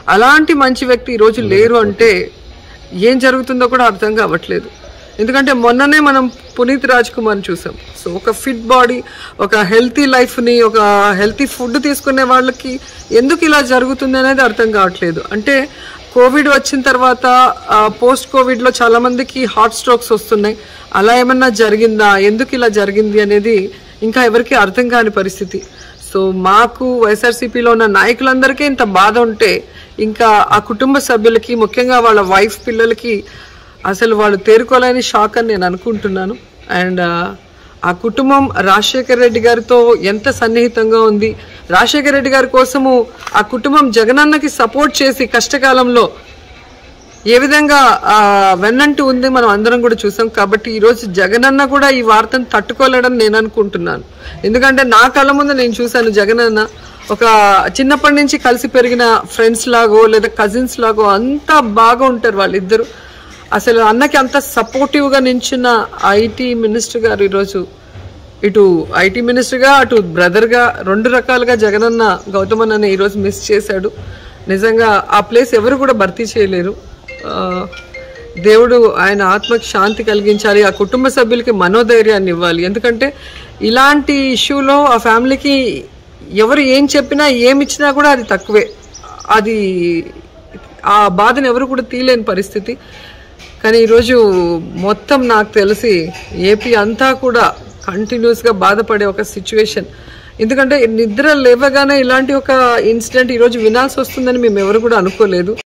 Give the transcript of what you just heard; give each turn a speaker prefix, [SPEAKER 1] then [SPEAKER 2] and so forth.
[SPEAKER 1] అలాంటి మంచి వ్యక్తి ఈరోజు లేరు అంటే ఏం జరుగుతుందో కూడా అర్థం కావట్లేదు ఎందుకంటే మొన్ననే మనం పునీత్ రాజ్ కుమార్ చూసాం సో ఒక ఫిట్ బాడీ ఒక హెల్తీ లైఫ్ని ఒక హెల్తీ ఫుడ్ తీసుకునే వాళ్ళకి ఎందుకు ఇలా జరుగుతుంది అనేది అర్థం కావట్లేదు అంటే కోవిడ్ వచ్చిన తర్వాత పోస్ట్ కోవిడ్లో చాలా మందికి హార్ట్ స్ట్రోక్స్ వస్తున్నాయి అలా ఏమన్నా జరిగిందా ఎందుకు ఇలా జరిగింది అనేది ఇంకా ఎవరికి అర్థం కాని పరిస్థితి సో మాకు వైఎస్ఆర్సీపీలో ఉన్న నాయకులందరికీ ఇంత బాధ ఉంటే ఇంకా ఆ కుటుంబ సభ్యులకి ముఖ్యంగా వాళ్ళ వైఫ్ పిల్లలకి అసలు వాళ్ళు తేరుకోలేని షాక్ అని నేను అనుకుంటున్నాను అండ్ ఆ కుటుంబం రాజశేఖర రెడ్డి గారితో ఎంత సన్నిహితంగా ఉంది రాజశేఖర రెడ్డి గారి కోసము ఆ కుటుంబం జగనన్నకి సపోర్ట్ చేసి కష్టకాలంలో ఏ విధంగా ఆ, వెన్నంటి ఉంది మనం అందరం కూడా చూసాం కాబట్టి ఈరోజు జగనన్న కూడా ఈ వార్తను తట్టుకోలేడని నేను అనుకుంటున్నాను ఎందుకంటే నా కళ్ళ ముందు నేను చూశాను జగనన్న ఒక చిన్నప్పటి నుంచి కలిసి పెరిగిన ఫ్రెండ్స్ లాగో లేదా కజిన్స్ లాగో అంతా బాగా ఉంటారు వాళ్ళిద్దరు అసలు అన్నకి అంత సపోర్టివ్గా నించున్న ఐటీ మినిస్టర్ గారు ఈరోజు ఇటు ఐటీ మినిస్టర్గా అటు బ్రదర్గా రెండు రకాలుగా జగనన్న గౌతమ్ అన్నని ఈరోజు మిస్ చేశాడు నిజంగా ఆ ప్లేస్ ఎవరు కూడా భర్తీ చేయలేరు ఆ, దేవుడు ఆయన ఆత్మకి శాంతి కలిగించాలి ఆ కుటుంబ సభ్యులకి మనోధైర్యాన్ని ఇవ్వాలి ఎందుకంటే ఇలాంటి ఇష్యూలో ఆ ఫ్యామిలీకి ఎవరు ఏం చెప్పినా ఏమి ఇచ్చినా కూడా అది తక్కువే అది ఆ బాధను ఎవరు కూడా తీయలేని పరిస్థితి కానీ ఈరోజు మొత్తం నాకు తెలిసి ఏపీ అంతా కూడా కంటిన్యూస్గా బాధపడే ఒక సిచ్యువేషన్ ఎందుకంటే నిద్ర లేవగానే ఇలాంటి ఒక ఇన్సిడెంట్ ఈరోజు వినాల్సి వస్తుందని మేము ఎవరు కూడా అనుకోలేదు